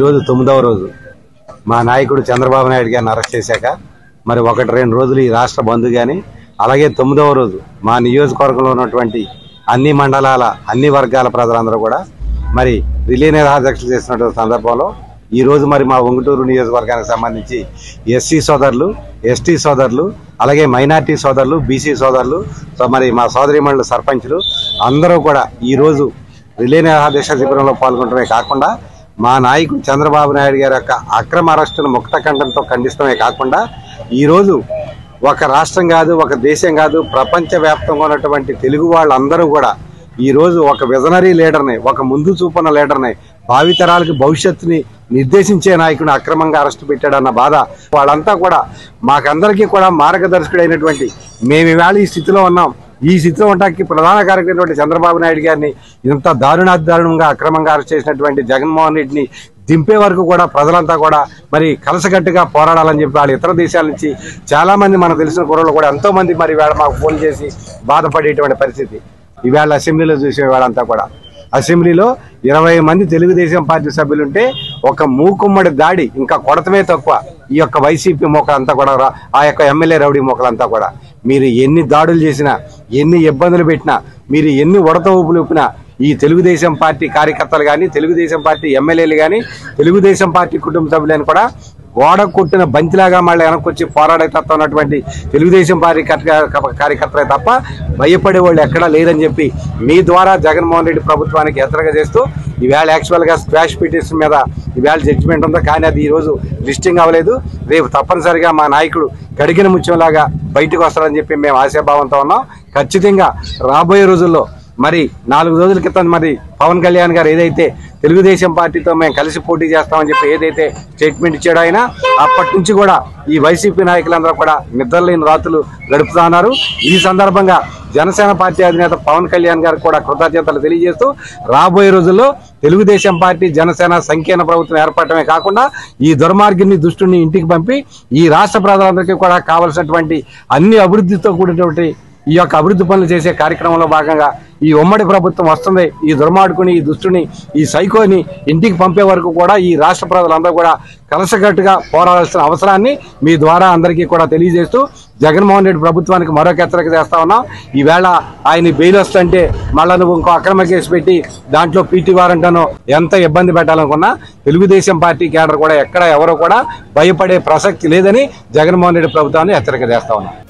ఈరోజు తొమ్మిదవ రోజు మా నాయకుడు చంద్రబాబు నాయుడు గారిని అరెస్ట్ చేశాక మరి ఒకటి రెండు రోజులు ఈ రాష్ట్ర బంధు కానీ అలాగే తొమ్మిదవ రోజు మా నియోజకవర్గంలో ఉన్నటువంటి అన్ని మండలాల అన్ని వర్గాల ప్రజలందరూ కూడా మరి రిలే నిరాధ్యక్షులు చేసినటువంటి సందర్భంలో ఈ రోజు మరి మా ఉంగుటూరు నియోజకవర్గానికి సంబంధించి ఎస్సీ సోదరులు ఎస్టీ సోదరులు అలాగే మైనార్టీ సోదరులు బీసీ సోదరులు సో మరి మా సోదరిమణులు సర్పంచులు అందరూ కూడా ఈ రోజు రిలే నిరాధ్యక్ష శిబిరంలో పాల్గొనడమే కాకుండా మా నాయకుడు చంద్రబాబు నాయుడు గారి యొక్క అక్రమ అరెస్టును ముక్త కంఠంతో ఖండిస్తమే కాకుండా ఈరోజు ఒక రాష్ట్రం కాదు ఒక దేశం కాదు ప్రపంచవ్యాప్తంగా ఉన్నటువంటి తెలుగు వాళ్ళందరూ కూడా ఈ రోజు ఒక విజనరీ లీడర్ని ఒక ముందు చూపున్న లీడర్ని భావితరాలకు భవిష్యత్తుని నిర్దేశించే నాయకుని అక్రమంగా అరెస్ట్ పెట్టాడన్న బాధ వాళ్ళంతా కూడా మాకందరికీ కూడా మార్గదర్శకుడైనటువంటి మేము ఇవాళ ఈ స్థితిలో ఉన్నాం ఈ స్థితిలో ఉండడానికి ప్రధాన కార్యక్రమైనటువంటి చంద్రబాబు నాయుడు గారిని ఇంత దారుణాదారుణంగా అక్రమంగా అరెస్ట్ చేసినటువంటి జగన్మోహన్ రెడ్డిని దింపే వరకు కూడా ప్రజలంతా కూడా మరి కలసగట్టుగా పోరాడాలని చెప్పి వాళ్ళు ఇతర దేశాల నుంచి చాలా మంది మనకు తెలిసిన కుర్రలు కూడా ఎంతో మంది మరి వేళ మాకు ఫోన్ చేసి బాధపడేటువంటి పరిస్థితి ఈవేళ అసెంబ్లీలో చూసే వాళ్ళంతా కూడా అసెంబ్లీలో ఇరవై మంది తెలుగుదేశం పార్టీ సభ్యులుంటే ఒక మూకుమ్మడి దాడి ఇంకా కొడతమే తక్కువ ఈ యొక్క వైసీపీ మొక్కలంతా కూడా రా- ఆ యొక్క ఎమ్మెల్యే రౌడీ మొక్కలంతా కూడా మీరు ఎన్ని దాడులు చేసినా ఎన్ని ఇబ్బందులు పెట్టినా మీరు ఎన్ని ఉడత ఊపులు ఊపినా ఈ తెలుగుదేశం పార్టీ కార్యకర్తలు కానీ తెలుగుదేశం పార్టీ ఎమ్మెల్యేలు కానీ తెలుగుదేశం పార్టీ కుటుంబ సభ్యులను కూడా గోడ కొట్టిన బంతిలాగా మళ్ళీ వెనక్కొచ్చి పోరాడే తత్వం ఉన్నటువంటి తెలుగుదేశం పార్టీ కర్త- కార్యకర్తలే తప్ప భయపడే వాళ్ళు ఎక్కడా లేదని చెప్పి మీ ద్వారా జగన్మోహన్ రెడ్డి ప్రభుత్వానికి హెచ్చరిక చేస్తూ ఈవేళ యాక్చువల్గా స్క్వాష్ పిటిషన్ మీద ఈవేళ జడ్జిమెంట్ ఉందో కానీ అది ఈరోజు లిస్టింగ్ అవ్వలేదు రేపు తప్పనిసరిగా మా నాయకుడు గడిగిన ముత్యంలాగా బయటకు వస్తారని చెప్పి మేము ఆశాభావంతో ఉన్నాం ఖచ్చితంగా రాబోయే రోజుల్లో మరి నాలుగు రోజుల క్రితం మరి పవన్ కళ్యాణ్ గారు ఏదైతే తెలుగుదేశం పార్టీతో మేము కలిసి పోటీ చేస్తామని చెప్పి ఏదైతే స్టేట్మెంట్ ఇచ్చాడో ఆయన అప్పటి నుంచి కూడా ఈ వైసీపీ నాయకులందరూ కూడా నిద్రలేని రాత్రులు గడుపుతా ఉన్నారు ఈ సందర్భంగా జనసేన పార్టీ అధినేత పవన్ కళ్యాణ్ గారు కూడా కృతజ్ఞతలు తెలియజేస్తూ రాబోయే రోజుల్లో తెలుగుదేశం పార్టీ జనసేన సంకీర్ణ ప్రభుత్వం ఏర్పడటమే కాకుండా ఈ దుర్మార్గుని దుష్టుని ఇంటికి పంపి ఈ రాష్ట్ర ప్రజలందరికీ కూడా కావలసినటువంటి అన్ని అభివృద్ధితో కూడినటువంటి ఈ యొక్క అభివృద్ధి పనులు చేసే కార్యక్రమంలో భాగంగా ఈ ఉమ్మడి ప్రభుత్వం వస్తుంది ఈ దుర్మార్గుని ఈ దుష్టుని ఈ సైకోని ఇంటికి పంపే వరకు కూడా ఈ రాష్ట్ర ప్రజలందరూ కూడా కలసగట్టుగా పోరాడాల్సిన అవసరాన్ని మీ ద్వారా అందరికీ కూడా తెలియజేస్తూ జగన్మోహన్ రెడ్డి ప్రభుత్వానికి మరొక హెచ్చరిక చేస్తా ఉన్నాం ఈవేళ ఆయన బెయిల్ వస్తుంటే మళ్ళా నువ్వు ఇంకో అక్రమ కేసు పెట్టి దాంట్లో పీటీ వారంటను ఎంత ఇబ్బంది పెట్టాలనుకున్నా తెలుగుదేశం పార్టీ కేడర్ కూడా ఎక్కడ ఎవరు కూడా భయపడే ప్రసక్తి లేదని జగన్మోహన్ రెడ్డి ప్రభుత్వాన్ని హెచ్చరిక చేస్తా ఉన్నాం